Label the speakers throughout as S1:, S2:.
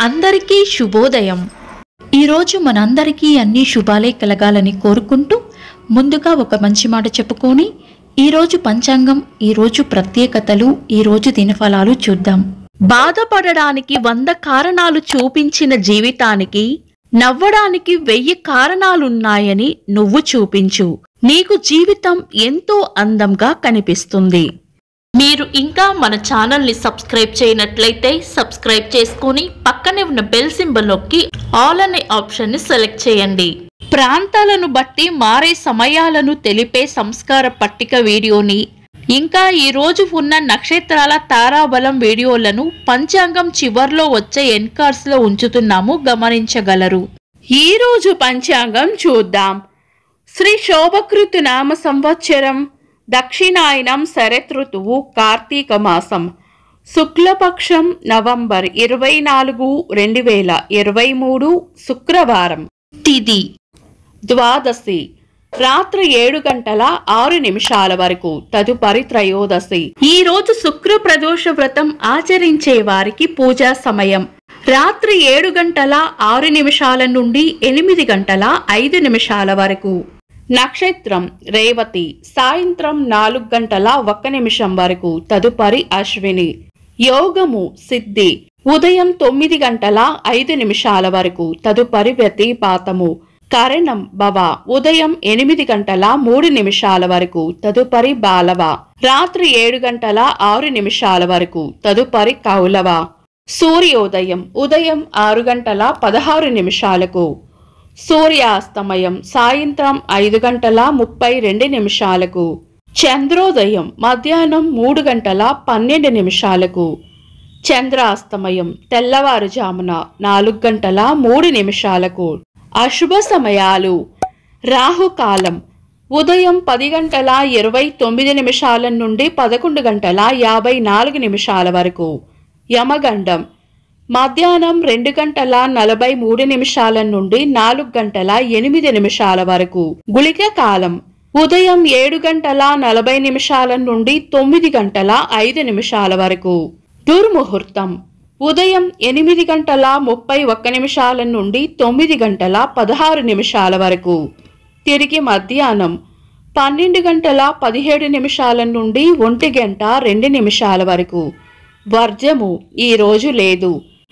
S1: అందరికీ శుభోదయం ఈరోజు మనందరికీ అన్ని శుభాలే కలగాలని కోరుకుంటూ ముందుగా ఒక మంచి మాట చెప్పుకొని ఈరోజు పంచాంగం ఈరోజు ప్రత్యేకతలు ఈరోజు దినఫలాలు చూద్దాం బాధపడడానికి వంద కారణాలు చూపించిన జీవితానికి నవ్వడానికి వెయ్యి కారణాలున్నాయని నువ్వు చూపించు నీకు జీవితం ఎంతో అందంగా కనిపిస్తుంది మీరు ఇంకా మన ఛానల్ని సబ్స్క్రైబ్ చేయనట్లయితే సబ్స్క్రైబ్ చేసుకొని పక్కనే ఉన్న బెల్ సింబల్ నొక్కి ఆల్ అనే ఆప్షన్ని సెలెక్ట్ చేయండి ప్రాంతాలను బట్టి మారే సమయాలను తెలిపే సంస్కార పట్టిక వీడియోని ఇంకా ఈ రోజు ఉన్న నక్షత్రాల తారాబలం వీడియోలను పంచాంగం చివర్లో వచ్చే ఎన్కార్స్ లో ఉంచుతున్నాము గమనించగలరు ఈ రోజు పంచాంగం చూద్దాం శ్రీ శోభకృతు నామ సంవత్సరం దక్షిణాయనం శరతృతువు కార్తీక మాసం శుక్లపక్షం నవంబర్ ఇరవై నాలుగు రెండు వేల ఇరవై మూడు శుక్రవారం తిది ద్వాదశి రాత్రి ఏడు గంటల ఆరు నిమిషాల వరకు తదుపరి త్రయోదశి ఈ రోజు శుక్ర ప్రదోష వ్రతం ఆచరించే వారికి పూజా సమయం రాత్రి ఏడు గంటల ఆరు నిమిషాల నుండి ఎనిమిది గంటల ఐదు నిమిషాల వరకు నక్షత్రం రేవతి సాయంత్రం నాలుగు గంటల ఒక్క నిమిషం వరకు తదుపరి అశ్విని యోగము సిద్ధి ఉదయం తొమ్మిది గంటల ఐదు నిమిషాల వరకు తదుపరి వ్యతిపాతము కరణం భవ ఉదయం ఎనిమిది గంటల మూడు నిమిషాల వరకు తదుపరి బాలవ రాత్రి ఏడు గంటల ఆరు నిమిషాల వరకు తదుపరి కౌలవ సూర్యోదయం ఉదయం ఆరు గంటల పదహారు నిమిషాలకు సూర్యాస్తమయం సాయంత్రం ఐదు గంటల ముప్పై రెండు నిమిషాలకు చంద్రోదయం మధ్యాహ్నం మూడు గంటల పన్నెండు నిమిషాలకు చంద్రాస్తమయం తెల్లవారుజామున నాలుగు గంటల మూడు నిమిషాలకు అశుభ సమయాలు రాహుకాలం ఉదయం పది గంటల ఇరవై తొమ్మిది నిమిషాల నుండి పదకొండు గంటల యాభై నాలుగు నిమిషాల వరకు యమగండం మధ్యాహ్నం రెండు గంటల నలభై మూడు నిమిషాల నుండి నాలుగు గంటల ఎనిమిది నిమిషాల వరకు గుళిక కాలం ఉదయం ఏడు గంటల నలభై నిమిషాల నుండి తొమ్మిది గంటల ఐదు నిమిషాల వరకు దుర్ముహూర్తం ఉదయం ఎనిమిది గంటల ముప్పై ఒక్క నిమిషాల నుండి తొమ్మిది గంటల పదహారు నిమిషాల వరకు తిరిగి మధ్యాహ్నం పన్నెండు గంటల పదిహేడు నిమిషాల నుండి ఒంటి గంట రెండు నిమిషాల వరకు వర్జము ఈ రోజు లేదు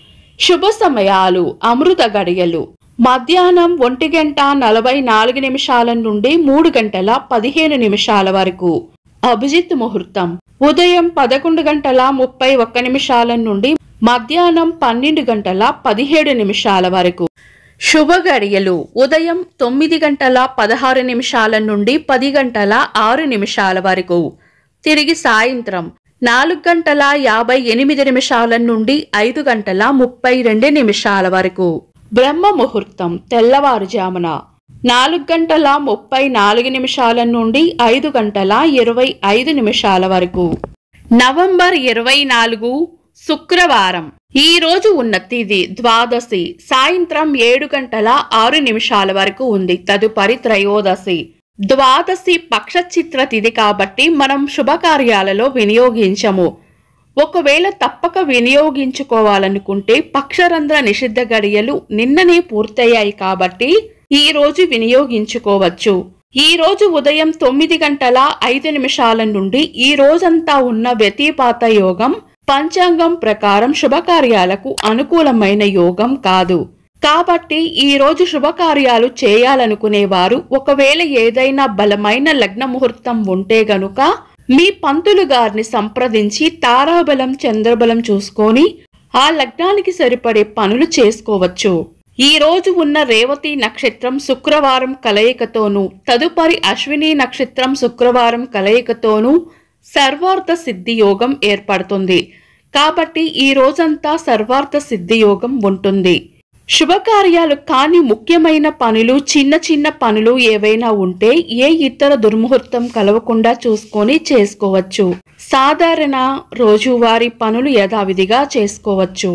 S1: శుభ సమయాలు అమృత గడియలు మధ్యాహ్నం ఒంటి గంట నలభై నాలుగు నిమిషాల నుండి మూడు గంటల పదిహేను నిమిషాల వరకు అభిజిత్ ముహూర్తం ఉదయం పదకొండు గంటల ముప్పై ఒక్క నిమిషాల నుండి మధ్యాహ్నం పన్నెండు గంటల పదిహేడు నిమిషాల వరకు శుభ గడియలు ఉదయం తొమ్మిది గంటల పదహారు నిమిషాల నుండి పది గంటల ఆరు నిమిషాల వరకు తిరిగి సాయంత్రం నాలుగు గంటల యాభై ఎనిమిది నిమిషాల నుండి ఐదు గంటల ముప్పై రెండు నిమిషాల వరకు బ్రహ్మ ముహూర్తం తెల్లవారుజామున నాలుగు గంటల ముప్పై నాలుగు నిమిషాల నుండి ఐదు గంటల ఇరవై ఐదు నిమిషాల వరకు నవంబర్ ఇరవై నాలుగు శుక్రవారం ఈ రోజు ఉన్న తిథి ద్వాదశి సాయంత్రం ఏడు గంటల ఆరు నిమిషాల వరకు ఉంది తదుపరి త్రయోదశి ద్వాదశి పక్షచిత్ర తిథి కాబట్టి మనం శుభకార్యాలలో వినియోగించము ఒకవేళ తప్పక వినియోగించుకోవాలనుకుంటే పక్షరంధ్ర నిషిద్ధ గడియలు నిన్ననే పూర్తయ్యాయి కాబట్టి ఈ రోజు వినియోగించుకోవచ్చు ఈ రోజు ఉదయం తొమ్మిది గంటల ఐదు నిమిషాల నుండి ఈ రోజంతా ఉన్న వ్యతిపాత యోగం పంచాంగం ప్రకారం శుభకార్యాలకు అనుకూలమైన యోగం కాదు కాబట్టి ఈ రోజు శుభకార్యాలు చేయాలనుకునేవారు ఒకవేళ ఏదైనా బలమైన లగ్న ముహూర్తం ఉంటే గనుక మీ పంతులు గారిని సంప్రదించి తారాబలం చంద్రబలం చూసుకొని ఆ లగ్నానికి సరిపడే పనులు చేసుకోవచ్చు ఈ రోజు ఉన్న రేవతి నక్షత్రం శుక్రవారం కలయికతోనూ తదుపరి అశ్విని నక్షత్రం శుక్రవారం కలయికతోనూ సర్వార్థ సిద్ధి యోగం ఏర్పడుతుంది కాబట్టి ఈ రోజంతా సర్వార్థ సిద్ధి యోగం ఉంటుంది శుభకార్యాలు కాని ముఖ్యమైన పనులు చిన్న చిన్న పనులు ఏవైనా ఉంటే ఏ ఇతర దుర్ముహూర్తం కలవకుండా చూసుకొని చేసుకోవచ్చు సాధారణ రోజువారీ పనులు యథావిధిగా చేసుకోవచ్చు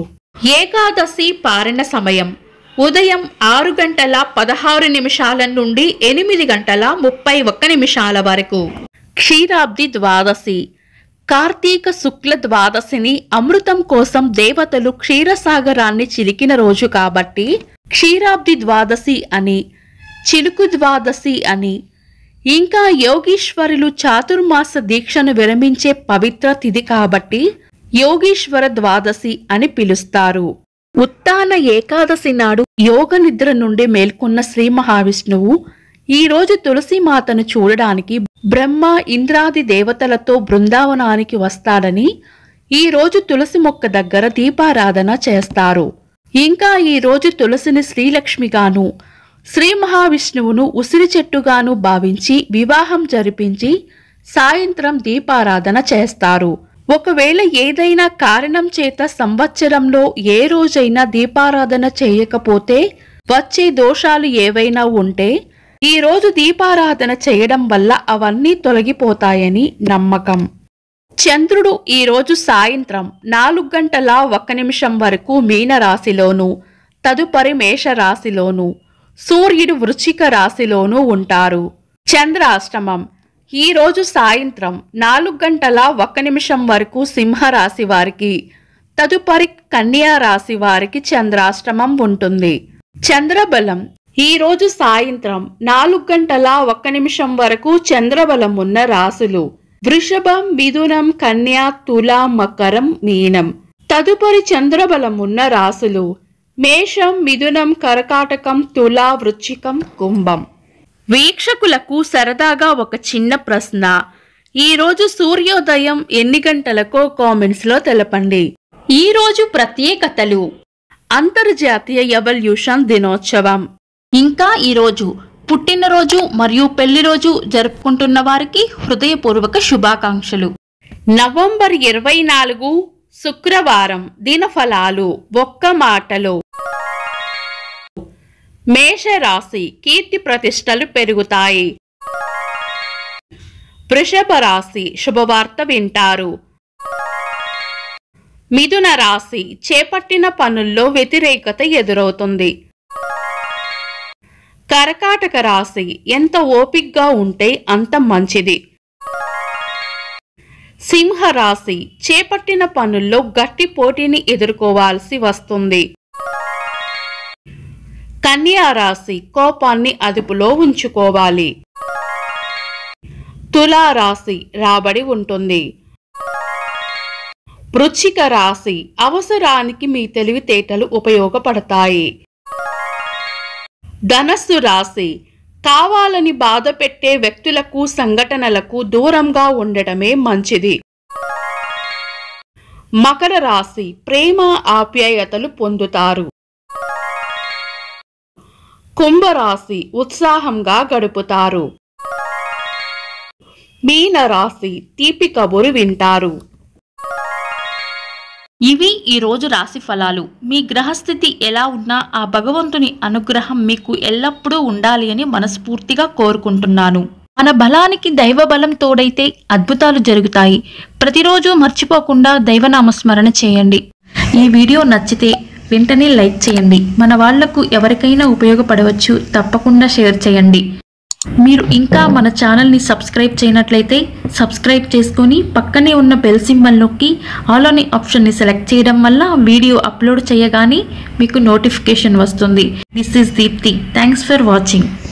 S1: ఏకాదశి పారణ సమయం ఉదయం ఆరు గంటల పదహారు నిమిషాల నుండి ఎనిమిది గంటల ముప్పై ఒక్క నిమిషాల వరకు క్షీరాబ్ది ద్వాదశి కార్తీక శుక్ల ద్వాదశిని అమృతం కోసం దేవతలు క్షీరసాగరాన్ని చిలికిన రోజు కాబట్టి క్షీరాబ్ది ద్వాదశి అని చిలుకు ద్వాదశి అని ఇంకా యోగీశ్వరులు చాతుర్మాస దీక్షను విరమించే పవిత్ర తిథి కాబట్టి యోగీశ్వర ద్వాదశి అని పిలుస్తారు ఉత్తాన ఏకాదశి నాడు యోగ నిద్ర నుండి మేల్కొన్న శ్రీ మహావిష్ణువు ఈ రోజు తులసిమాతను చూడడానికి బ్రహ్మ ఇంద్రాది దేవతలతో బృందావనానికి వస్తాడని ఈ రోజు తులసి మొక్క దగ్గర దీపారాధన చేస్తారు ఇంకా ఈ రోజు తులసిని శ్రీలక్ష్మిగాను శ్రీ మహావిష్ణువును ఉసిరి చెట్టుగాను భావించి వివాహం జరిపించి సాయంత్రం దీపారాధన చేస్తారు ఒకవేళ ఏదైనా కారణం చేత సంవత్సరంలో ఏ రోజైనా దీపారాధన చేయకపోతే వచ్చే దోషాలు ఏవైనా ఉంటే ఈ రోజు దీపారాధన చేయడం వల్ల అవన్నీ తొలగిపోతాయని నమ్మకం చంద్రుడు ఈ రోజు సాయంత్రం నాలుగు గంటల ఒక్క నిమిషం వరకు మీన రాశిలోను తదుపరి మేష రాశిలోను సూర్యుడు వృశ్చిక రాశిలోనూ ఉంటారు చంద్రాష్టమం ఈ రోజు సాయంత్రం నాలుగు గంటల ఒక్క నిమిషం వరకు సింహరాశి వారికి తదుపరి కన్యా రాశి వారికి చంద్రాష్టమం ఉంటుంది చంద్రబలం ఈ రోజు సాయంత్రం నాలుగు గంటల ఒక్క నిమిషం వరకు చంద్రబలం ఉన్న రాశులు వృషభం మిథునం కన్యా తుల మకరం మీనం తదుపరి చంద్రబలం ఉన్న రాశులు మేషం మిథునం కరకాటకం తుల వృచ్చికం కుంభం వీక్షకులకు సరదాగా ఒక చిన్న ప్రశ్న ఈ రోజు సూర్యోదయం ఎన్ని గంటలకో కామెంట్స్ లో తెలపండి ఈ రోజు ప్రత్యేకతలు అంతర్జాతీయ ఎవల్యూషన్ దినోత్సవం ఇంకా ఈ రోజు పుట్టినరోజు మరియు పెళ్లి రోజు జరుపుకుంటున్న వారికి హృదయపూర్వక శుభాకాంక్షలు నవంబర్ ఇరవై నాలుగు శుక్రవారం దినఫలాలు ఒక్క మాటలో మేషరాశి కీర్తి ప్రతిష్టలు పెరుగుతాయి వృషభ రాశి శుభవార్త వింటారు మిథున రాశి చేపట్టిన పనుల్లో వ్యతిరేకత ఎదురవుతుంది కరకాటక రాశి ఎంత ఓపిగ్గా ఉంటే అంత మంచిది సింహ రాశి చేపట్టిన పనుల్లో గట్టి పోటీని ఎదుర్కోవాల్సి వస్తుంది కన్యా రాశి కోపాన్ని అదుపులో ఉంచుకోవాలి తులా రాశి రాబడి ఉంటుంది వృచ్చిక రాశి అవసరానికి మీ తెలివితేటలు ఉపయోగపడతాయి ధనస్సు రాశి కావాలని బాధ పెట్టే వ్యక్తులకు సంఘటనలకు దూరంగా ఉండటమే మంచిది మకర రాశి ప్రేమ ఆప్యాయతలు పొందుతారు కుంభరాశి ఉత్సాహంగా గడుపుతారు మీన రాశి తీపి కబురు వింటారు ఇవి ఈ రోజు రాశి ఫలాలు మీ గ్రహస్థితి ఎలా ఉన్నా ఆ భగవంతుని అనుగ్రహం మీకు ఎల్లప్పుడూ ఉండాలి అని మనస్ఫూర్తిగా కోరుకుంటున్నాను మన బలానికి దైవ బలం తోడైతే అద్భుతాలు జరుగుతాయి ప్రతిరోజు మర్చిపోకుండా దైవనామస్మరణ చేయండి ఈ వీడియో నచ్చితే వెంటనే లైక్ చేయండి మన వాళ్లకు ఎవరికైనా ఉపయోగపడవచ్చు తప్పకుండా షేర్ చేయండి మీరు ఇంకా మన ఛానల్ని సబ్స్క్రైబ్ చేయనట్లయితే సబ్స్క్రైబ్ చేసుకొని పక్కనే ఉన్న బెల్ సింబల్ నొక్కి ఆల్ అనే ఆప్షన్ని సెలెక్ట్ చేయడం వల్ల వీడియో అప్లోడ్ చేయగానే మీకు నోటిఫికేషన్ వస్తుంది this is Deepti thanks for watching